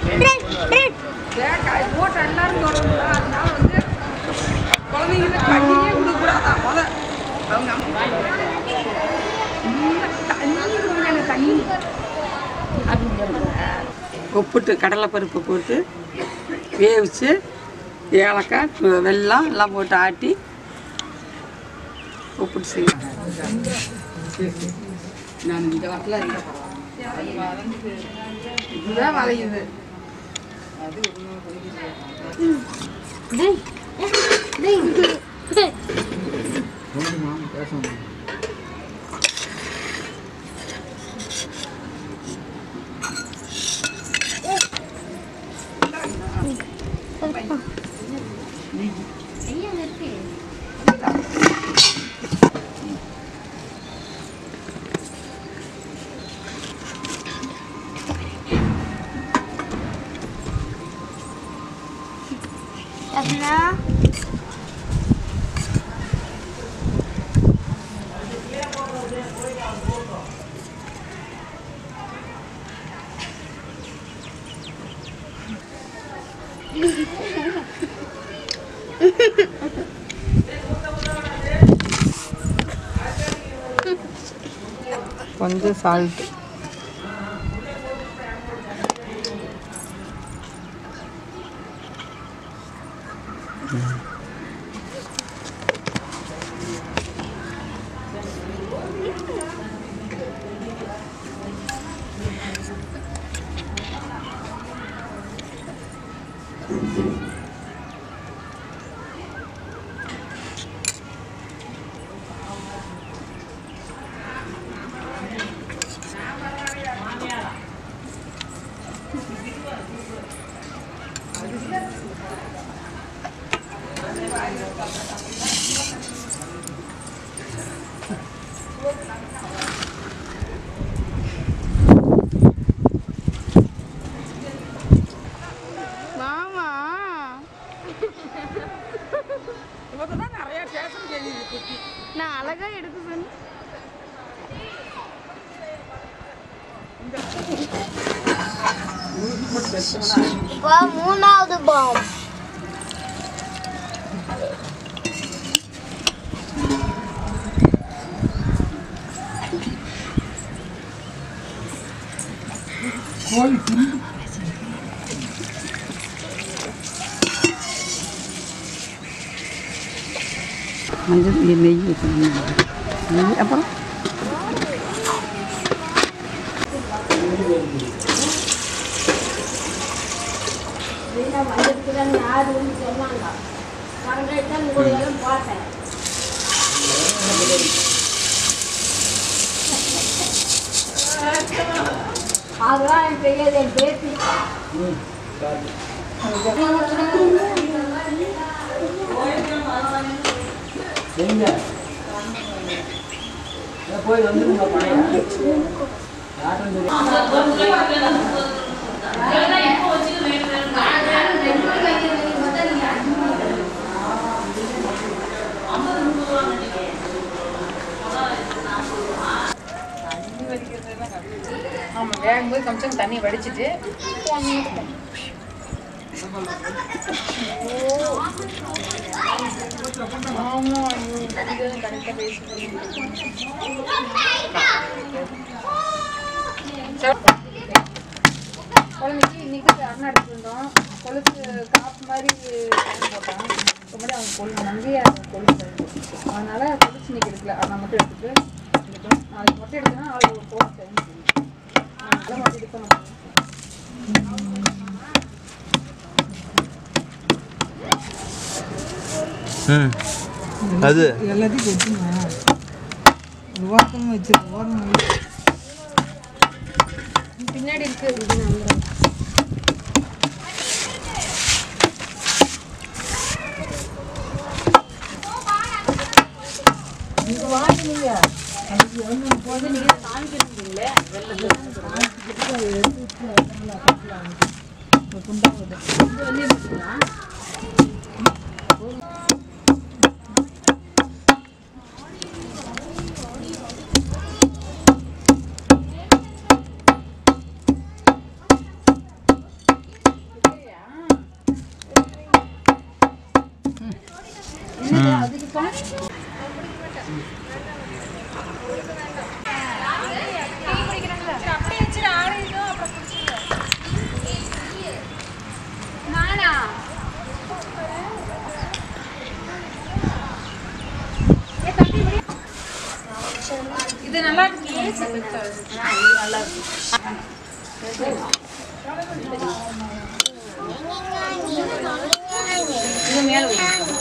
தேங்காய் போட்டு எல்லாரும் தொடரல அதனால வந்து குழந்தைங்களுக்கு தண்ணியே கொடுக்கக்கூடாதா முத அவங்க அம்மா இல்ல, தண்ணி கொடுங்க தண்ணி உப்புட்டு கடலைப்பருப்பு போட்டு வேவிச்சு ஏலக்காய் வெல்லம் எல்லாம் போட்டு ஆட்டி உப்புட்டு செய்யலாம் நான் இந்த வாட்டில் இதுதான் வளையுது அப்படின்னா கொஞ்சம் சால்ட்டு மாமா இவங்க தான் நிறைய பேசணும் தெரியுது குட்டி நான் அழகா எடுக்க சொன்னேன் இப்போ மூணாவது பாம் மஞ்சள் நெய் நெய் ஊற்றணும் நெய் அப்புறம் அதெல்லாம் எனக்கு தெரியாது என் பேத்தி போய் வந்துருங்க பழைய ஆமாம் வேகும்போது கொஞ்சம் தண்ணி வடிச்சிட்டு ஆமா ஐயோ இதுதான் கரெக்டாக பேசுகிறேன் குழந்தைக்கு இன்னைக்கு அண்ணா எடுத்துருந்தோம் கொலுசு காப்பு மாதிரி டைம் போட்டான் இப்போ மாதிரி அவங்க கொழு நம்பியே கொலுசு அதனால கொலுசு இன்னைக்கு எடுக்கல அதை மட்டும் எடுத்துட்டு எடுக்கணும் நாளைக்கு மட்டும் எடுக்கணும் நாளைக்கு ஒரு போட்டு டைம் அதெல்லாம் மட்டும் எடுக்கணும் ம் அது எல்லாத்தையும் கொட்டுமா ஒரு ஓரமாக வச்சிருக்கு ஓரமாக வச்சு பின்னாடி இருக்கு இது நம்புறேன் இது மேல வை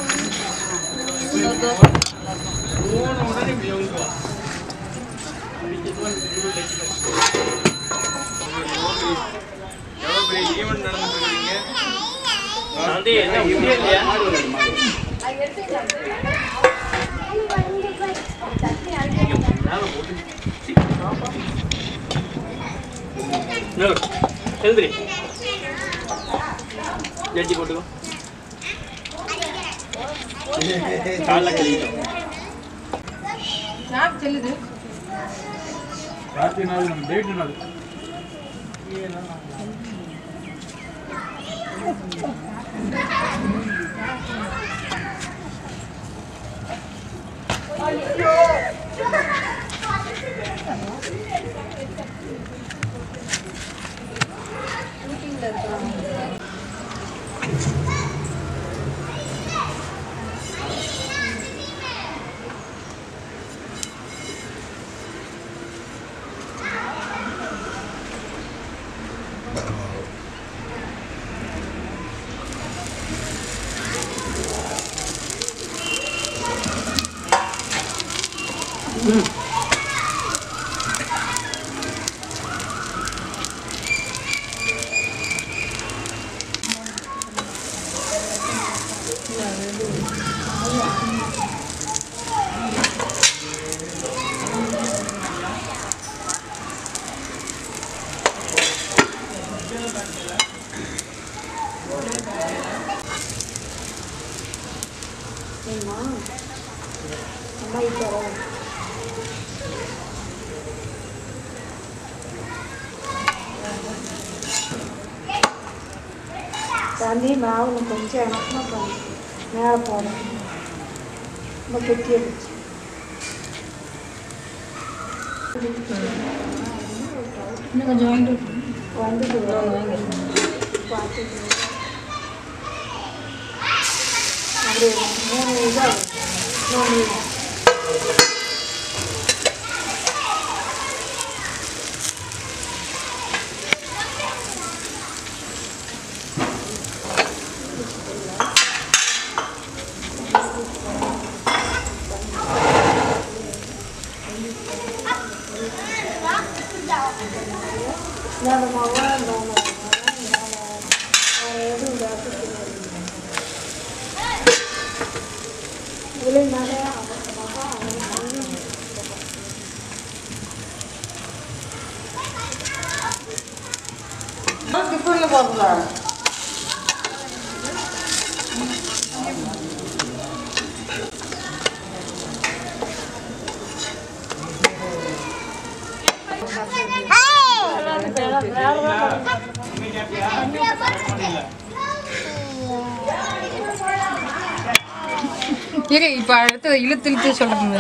எழுதுரி ஜட்ஜி போட்டுக்கோ காலைல கழுவிட்டோம் ஸ்னாப் செல்லுது ராத்திரி நாள் நம்ம டேட் நாள் தண்ணி மாவு கொஞ்சம் எனக்குமா பண்ணி மேலே போடும் ரொம்ப கெட்டியாக போச்சு இன்னும் கொஞ்சம் வாங்கிட்டு வந்துட்டு வாங்க பார்த்துட்டு அப்படியே மூணு இதாக மூணு இல்லாத மாவா இல்லாத எதுவும் இல்லாத விளைனால அவசரமாக அவங்க டிஃபனில் பார்க்கலாம் இரு இப்போ அடுத்து இழுத்து இழுத்து சொல்லுங்க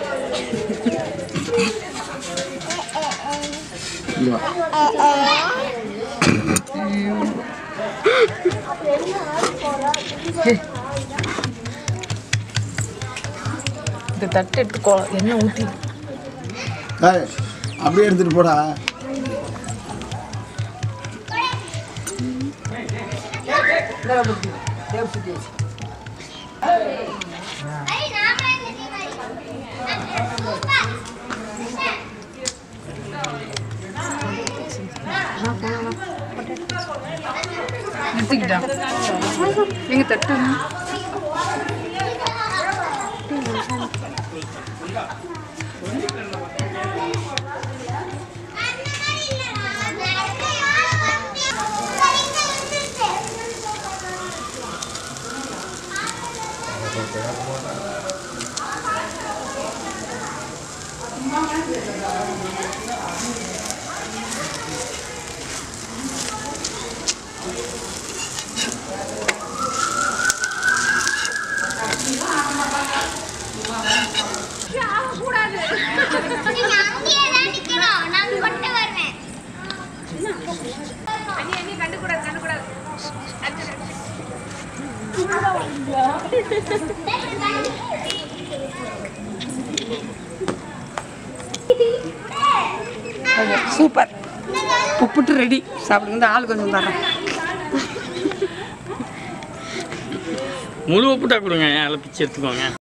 இந்த தட்டு எடுத்துக்கோ எண்ணெய் ஊற்றி ஏய், அப்படியே எடுத்துட்டு போடா எடுத்துக்கிட்டா எங்க தட்டு நீங்க அங்கேயே தான் நிக்கணும் நான் கொண்டு வருவேன் சூப்பர் உப்புட்டு ரெடி சாப்பிடுங்க இந்த ஆள் கொஞ்சம் தர்றேன் முழு உப்புட்டா கொடுங்க அதில் பிச்சு எடுத்துக்கோங்க